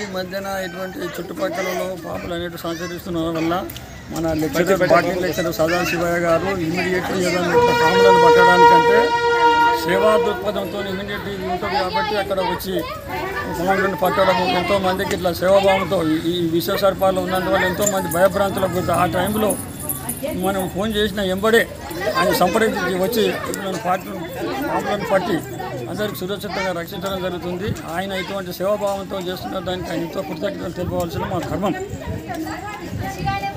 మధ్యన ఇటువంటి చుట్టుపక్కలలో పాపలు అనేవి సంచరిస్తున్న వల్ల మన లెక్చరర్ పార్టీ లెక్చరర్ సదాశివయ్య గారు ఇమీడియట్లీ ఏదైనా ఇట్లా పాములను పట్టడానికంటే సేవా దృక్పథంతో ఇమీడియట్ ఇది ఉంటుంది కాబట్టి అక్కడ వచ్చి పాములను పట్టడం ఎంతో మందికి ఇట్లా సేవాభావంతో ఈ- ఈ విష సర్పాలు ఉన్నందువల్ల ఎంతో మంది భయభ్రాంతులకు గురి ఆ టైంలో మనం ఫోన్ చేసిన ఎంబడే ఆయన సంప్రదించి వచ్చి ఇప్పుడు పాటలు పాపలను పట్టి అందరికి సురక్షితంగా రక్షించడం జరుగుతుంది ఆయన ఇటువంటి సేవాభావంతో చేస్తున్న దానికి ఆయన ఎంతో కృతజ్ఞతలు తెలుపవలసిన మా ధర్మం